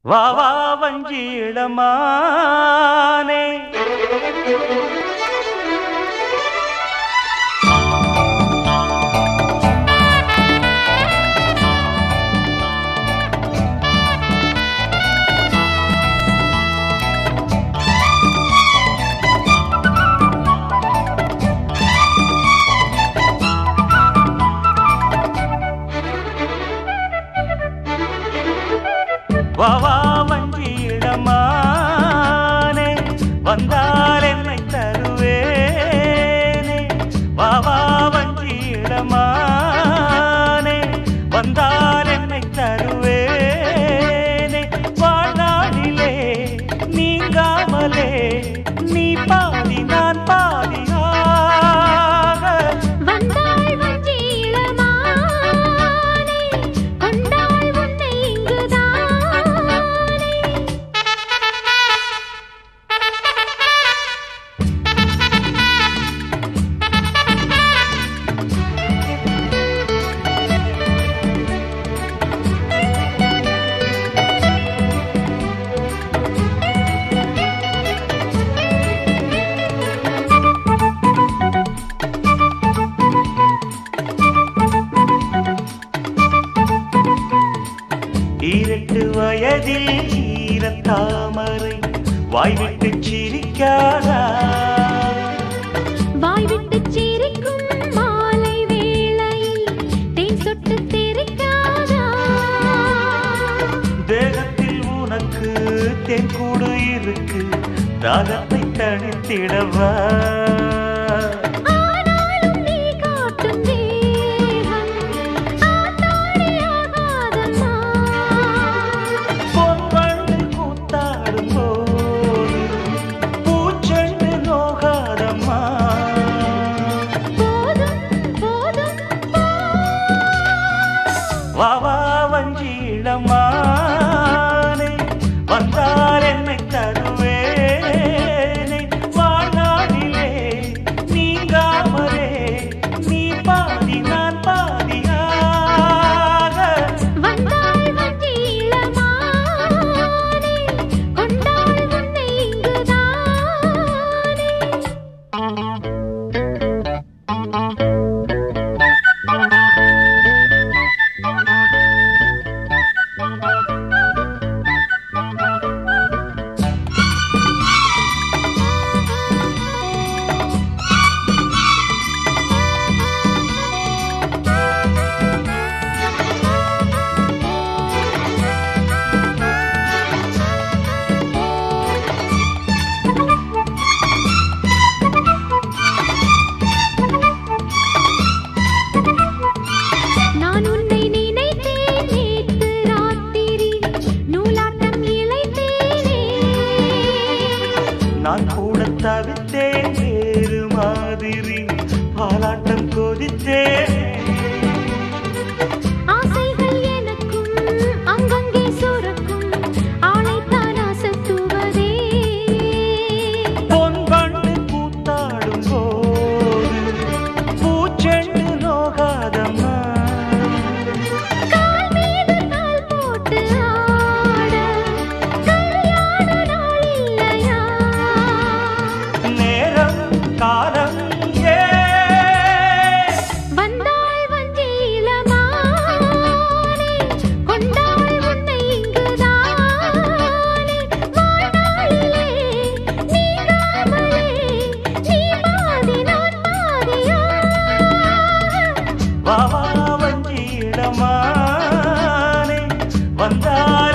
வா வா வஞ்சி இடமானே வா வா வஞ்சி இடமானே வந்தால் என்னை தருவேனே வா வா வஞ்சி இடமானே வந்தால் என்னை தருவேனே வாழ்நாளிலே நீங்காமலே நீ பாதி நான் பாதியாக வந்தாள் வஞ்சி இளமானே கொண்டாள் உன்னை இங்குதானே ஈரட்டு வயதில் ஈரத்தாமரை வாய்விட்டு சிரிக்காதா வாய் விட்டு சிரிக்கும் மாலை வேளையில் தேன் சொட்டு தெரிக்காதா தேகத்தில் உனக்கு தென்கூடு இருக்கு தாகத்தை தணித்திடவா ஆனாலும் நீ காட்டும் தேகம் ஆத்தாடியாகாதம்மா பொன்வண்டு கூத்தாடும் போது பூச்செண்டு நோகாதம்மா போதும் போதும் வா வா வஞ்சி இளமானே வந்தால் என்னை தருவேனே வாழ்நாளிலே நீங்காமலே நீ பாதி நான் பாதியாக வந்தாள் வஞ்சி இளமானே கொண்டாள் உன்னை இங்குதானே நான் உன்னை நினைத்தேன் நேற்று ராத்திரி நூலாட்டம் இழைத்தேனே நான் கூட தவித்தேன் வேறு மாதிரி பாலாட்டம் கொதித்தேன் ஆசைகள் எனக்கும் அங்கங்கே சுரக்கும் ஆளைத்தான் அசத்துவதே பொன்வண்டு கூத்தாடும் போது பூச்செண்டு நோகாதம்மா கால் மீது கால் போட்டு ஆட கல்யாண நாள் இல்லையா நேரம் காலம் ஏ வந்தாள் வஞ்சி இளமானே கொண்டாள் உன்னை இங்குதானே வாழ்நாளிலே நீங்காமலே நீ பாதி நான் பாதியாக வா வா வஞ்சி இடமானே வந்தால்